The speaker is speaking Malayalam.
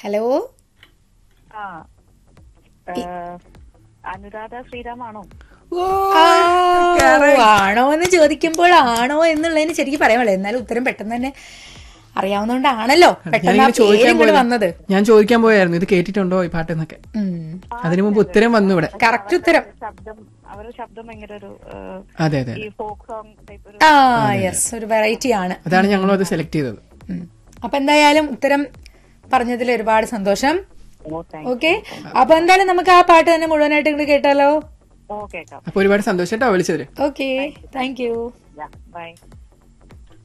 ഹലോ ആ ഏ, അനുരാധ ശ്രീരാമാണോ ഓ, ആണോ എന്ന് ചോദിക്കുമ്പോൾ ആണോ എന്നുള്ളതിന് ശരിക്കും പറയാൻ പറ്റില്ല എന്നാലും ഉത്തരം പെട്ടെന്ന് തന്നെ അറിയാവുന്നതുകൊണ്ടാണല്ലോ പെട്ടെന്ന് ആ ഞാനിങ്ങനെ ചോദിക്കാൻ പേരും കൂടെ വന്നത് പോയത് ഞാൻ ചോദിക്കാൻ പോയായിരുന്നു ഇത് കേട്ടിട്ടുണ്ടോ ഈ പാട്ട് എന്നൊക്കെ അതിനു മുമ്പ് ഉത്തരം വന്നു ഇവിടെ കറക്റ്റ് ഉത്തരം ശബ്ദം അവരുടെ ശബ്ദം ഭയങ്കര ഒരു ഏ, അതെ അതെ ഈ ഫോക്ക് സോങ് ടൈപ്പ് ഒരു ആ യെസ് ഒരു വെറൈറ്റി ആണ് അതാണ് ഞങ്ങളും അത് സെലക്ട് ചെയ്തത് ഉം. അപ്പൊ എന്തായാലും ഉത്തരം പറഞ്ഞതിൽ ഒരുപാട് സന്തോഷം ഓ താങ്ക് ഓക്കെ അപ്പൊ എന്തായാലും നമുക്ക് ആ പാട്ട് തന്നെ മുഴുവനായിട്ട് ഇങ്ങോട്ട് കേട്ടാലോ ഓ കേൾക്കാം അപ്പൊ ഒരുപാട് സന്തോഷം കേട്ടോ വിളിച്ചതില് ഓക്കെ താങ്ക് യു ബൈ